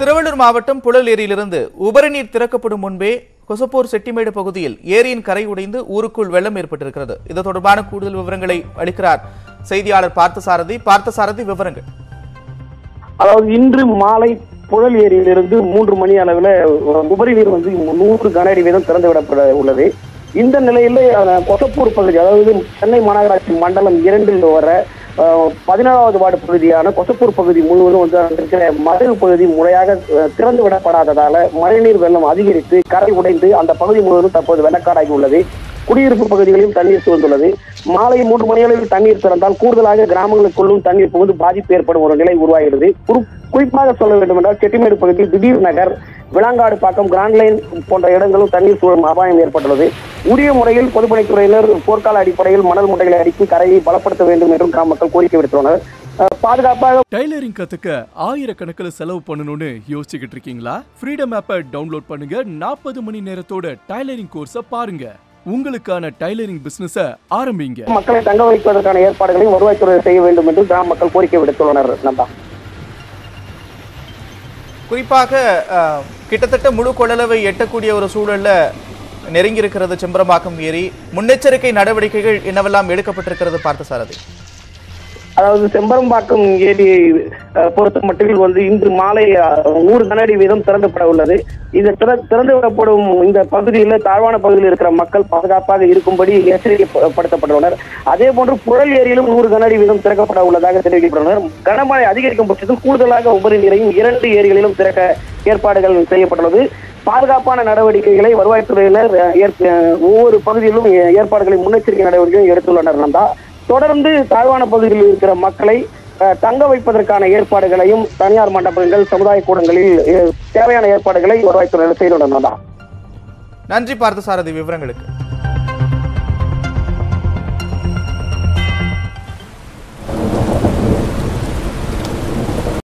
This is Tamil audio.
திருவள்ளூர் மாவட்டம் புழல் ஏரியிலிருந்து உபரி நீர் திறக்கப்படும் முன்பே கொசப்பூர் செட்டிமேடு பகுதியில் ஏரியின் கரை உடைந்து ஊருக்குள் வெள்ளம் ஏற்பட்டிருக்கிறது இது தொடர்பான கூடுதல் விவரங்களை அளிக்கிறார் செய்தியாளர் பார்த்தசாரதி பார்த்தசாரதி விவரங்கள் அதாவது இன்று மாலை புழல் ஏரியிலிருந்து மூன்று மணி அளவில் உபரி நீர் வந்து நூறு கன அடி வீதம் திறந்து விடப்பட உள்ளது இந்த நிலையில் அஹ், கொசப்பூர் பகுதி அதாவது சென்னை மாநகராட்சி மண்டலம் இரண்டில் வர அஹ், பதினாறாவது வார்டு பகுதியான கொசப்பூர் பகுதி முழுவதும் வந்து அங்க இருக்கிற மதுகு பகுதி முறையாக அஹ், திறந்து விடப்படாததால மழைநீர் வெள்ளம் அதிகரித்து கரை உடைந்து அந்த பகுதி முழுவதும் தற்போது வெள்ளக்காடாகி உள்ளது குடியிருப்பு பகுதிகளிலும் தண்ணீர் சூழ்ந்துள்ளது மாலை மூன்று மணியளவில் தண்ணீர் திறந்தால் கூடுதலாக கிராமங்களுக்குள்ளும் தண்ணீர் புகுந்து பாதிப்பு ஏற்படும் ஒரு நிலை உருவாகிறது குறி- குறிப்பாக சொல்ல வேண்டும் என்றால் செட்டிமேடு பகுதியில் திடீர் நகர் விளாங்காடு பாக்கம் கிராண்ட் லைன் போன்ற இடங்களும் தண்ணீர் சூழும் அபாயம் ஏற்பட்டுள்ளது உரிய முறையில் பொதுப்பணித்துறையினர் போர்க்கால அடிப்படையில் மணல் முட்டைகளை அடுக்கி கரையை பலப்படுத்த வேண்டும் என்றும் கிராம மக்கள் கோரிக்கை விடுத்துள்ளனர் அஹ், பாதுகாப்பாக டைலரிங் கத்துக்க ஆயிரக்கணக்கில் செலவு பண்ணணும்னு யோசிச்சுக்கிட்டு இருக்கீங்களா ஃப்ரீடம் ஆப்பை டவுன்லோட் பண்ணுங்க நாற்பது மணி நேரத்தோட டைலரிங் கோர்ஸை பாருங்க உங்களுக்கான டைலரிங் பிசினஸ ஆரம்பிங்க மக்களை தங்க வைப்பதற்கான ஏற்பாடுகளையும் வருவாய்த்துறை செய்ய வேண்டும் என்று கிராம மக்கள் கோரிக்கை விடுத்துள்ளனர் நந்தா குறிப்பாக அஹ், கிட்டத்தட்ட முழு கொள்ளளவை எட்டக்கூடிய ஒரு சூழல்ல நெருங்கி இருக்கிறது செம்பரம்பாக்கம் ஏரி முன்னெச்சரிக்கை நடவடிக்கைகள் என்னவெல்லாம் எடுக்கப்பட்டிருக்கிறது பார்த்தசாரதி அதாவது செம்பரம்பாக்கம் ஏரியை அஹ், பொறுத்த மட்டில் வந்து இன்று மாலை அஹ், நூறு கனஅடி வீதம் திறந்துபட உள்ளது இது திற- திறந்து விடப்படும் இந்த பகுதியில் தாழ்வான பகுதியில் இருக்கிற மக்கள் பாதுகாப்பாக இருக்கும்படி எச்சரிக்கைப்படுத்தப்பட்டுள்ளனர் அதே போன்று புழல் ஏரியிலும் நூறு கனஅடி வீதம் திறக்கப்பட உள்ளதாக தெரிவிக்கப்பட்டுள்ளனர் கனமழை அதிகரிக்கும் பட்சத்தில் கூடுதலாக உபரி நீரையும் இரண்டு ஏரிகளிலும் திறக்க ஏற்பாடுகள் செய்யப்பட்டுள்ளது பாதுகாப்பான நடவடிக்கைகளை வருவாய்த்துறையினர் அஹ், ஏற்க- அஹ், ஒவ்வொரு பகுதியிலும் ஏ- ஏற்பாடுகளை முன்னெச்சரிக்கை நடவடிக்கைகள் எடுத்துள்ளனர் நந்தா தொடர்ந்து தாழ்வான பகுதியில் இருக்கிற மக்களை அஹ், தங்க வைப்பதற்கான ஏற்பாடுகளையும் தனியார் மண்டபங்கள் சமுதாய கூடங்களில் அஹ், தேவையான ஏற்பாடுகளை வருவாய்த்துறையினர் செய்துள்ளனர் நந்தா நன்றி பார்த்தசாரதி விவரங்களுக்கு